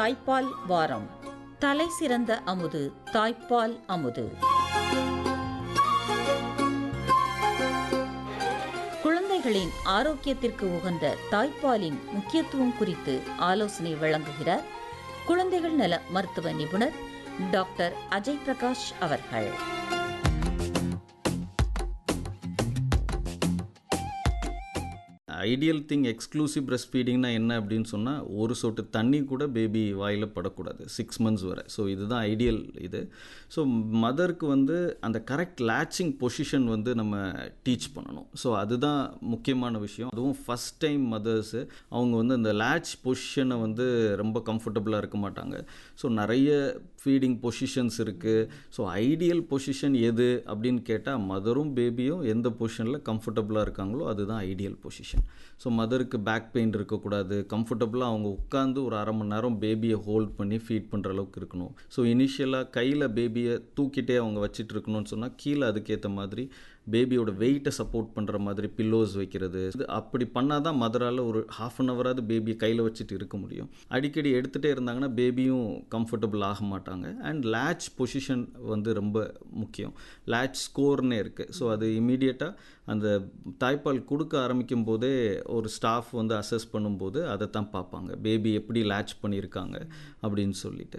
தாய்ப்பால் வாரம் தலை சிறந்த அமுது தாய்ப்பால் அமுது குழந்தைகளின் ஆரோக்கியத்திற்கு உகந்த தாய்ப்பாலின் முக்கியத்துவம் குறித்து ஆலோசனை வழங்குகிறார் குழந்தைகள் நல மருத்துவ நிபுணர் டாக்டர் அஜய் பிரகாஷ் அவர்கள் ஐடியல் திங் எக்ஸ்க்ளூசிவ் பிரஸ்ட் ஃபீடிங்னா என்ன அப்படின்னு சொன்னால் ஒரு சொட்டு தண்ணி கூட பேபி வாயில் படக்கூடாது சிக்ஸ் மந்த்ஸ் வரை ஸோ இதுதான் ஐடியல் இது ஸோ மதருக்கு வந்து அந்த கரெக்ட் லேச்சிங் பொசிஷன் வந்து நம்ம டீச் பண்ணணும் ஸோ அதுதான் முக்கியமான விஷயம் அதுவும் ஃபஸ்ட் டைம் மதர்ஸு அவங்க வந்து அந்த லேட்ச் பொசிஷனை வந்து ரொம்ப கம்ஃபர்டபுளாக இருக்க மாட்டாங்க ஸோ நிறைய ஃபீடிங் பொசிஷன்ஸ் இருக்குது ஸோ ஐடியல் பொசிஷன் எது அப்படின்னு கேட்டால் மதரும் பேபியும் எந்த பொசிஷனில் கம்ஃபர்டபுளாக இருக்காங்களோ அதுதான் ஐடியல் பொசிஷன் ஸோ மதருக்கு பேக் பெயின் இருக்கக்கூடாது கம்ஃபர்டபுளாக அவங்க உட்காந்து ஒரு அரை மணி நேரம் பேபியை ஹோல்ட் பண்ணி ஃபீட் பண்ணுற அளவுக்கு இருக்கணும் ஸோ இனிஷியலாக கையில் பேபியை தூக்கிட்டே அவங்க வச்சிட்டு இருக்கணும்னு சொன்னால் கீழே அதுக்கேற்ற மாதிரி பேபியோட வெயிட்டை சப்போர்ட் பண்ணுற மாதிரி பில்லோஸ் வைக்கிறது இது அப்படி பண்ணால் தான் மதரால் ஒரு ஹாஃப் அன் ஹவராவது பேபியை கையில் வச்சுட்டு இருக்க முடியும் அடிக்கடி எடுத்துகிட்டே இருந்தாங்கன்னா பேபியும் கம்ஃபர்டபுள் ஆக மாட்டாங்க அண்ட் லேட்ச் பொசிஷன் வந்து ரொம்ப முக்கியம் லேட்ச் ஸ்கோர்னே இருக்குது ஸோ அது இமீடியட்டாக அந்த தாய்ப்பால் கொடுக்க ஆரம்பிக்கும் போதே ஒரு ஸ்டாஃப் வந்து அசஸ் பண்ணும்போது அதை தான் பார்ப்பாங்க பேபி எப்படி லேட்ச் பண்ணியிருக்காங்க அப்படின்னு சொல்லிட்டு